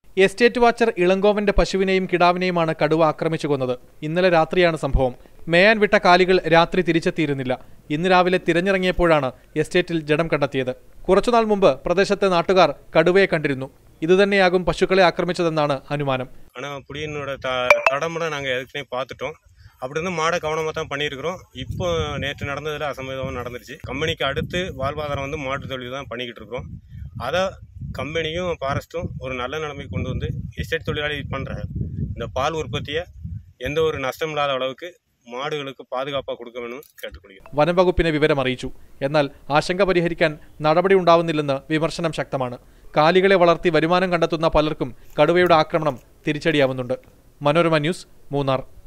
estate watcher ഇളങ്കോവന്റെ പശുവിനെയും കിടാവിനെയുമാണ് കടുവ ആക്രമിച്ചു കൊന്നത് ഇന്നലെ രാത്രിയാണ് സംഭവം മേയാൻ വിട്ട കാലികൾ രാത്രി തിരിച്ചെത്തിയിരുന്നില്ല ഇന്ന് രാവിലെ തിരഞ്ഞിറങ്ങിയപ്പോഴാണ് എസ്റ്റേറ്റിൽ ജഡം കണ്ടെത്തിയത് കുറച്ചുനാൾ മുമ്പ് പ്രദേശത്തെ നാട്ടുകാർ കടുവയെ കണ്ടിരുന്നു ഇതുതന്നെയാകും പശുക്കളെ ആക്രമിച്ചതെന്നാണ് അനുമാനം ஆனால் புடியனோட த தடம்பட நாங்கள் ஏற்கனவே பார்த்துட்டோம் அப்படி இருந்து மாடை கவனமாக தான் பண்ணியிருக்கிறோம் இப்போ நேற்று நடந்ததில் அசம்பவம் நடந்துருச்சு கம்பெனிக்கு அடுத்து வாழ்வாதாரம் வந்து மாட்டு தொழில் தான் பண்ணிக்கிட்டு இருக்கிறோம் அதை கம்பெனியும் ஃபாரஸ்ட்டும் ஒரு நல்ல நிலைமைக்கு கொண்டு வந்து எஸ்டேட் தொழிலாளி பண்ணுற இந்த பால் உற்பத்தியை எந்த ஒரு நஷ்டம் இல்லாத அளவுக்கு மாடுகளுக்கு பாதுகாப்பாக கொடுக்க வேணும்னு கேட்டுக்கொள்கிறோம் വനംവകുപ്പിനെ വിവരം അറിയിച്ചു എന്നാൽ ആശങ്ക പരിഹരിക്കാൻ നടപടി ഉണ്ടാവുന്നില്ലെന്ന് വിമർശനം ശക്തമാണ് കാലികളെ വളർത്തി വരുമാനം കണ്ടെത്തുന്ന പലർക്കും കടുവയുടെ ആക്രമണം തിരിച്ചടിയാവുന്നുണ്ട് മനോരമ ന്യൂസ് മൂന്നാർ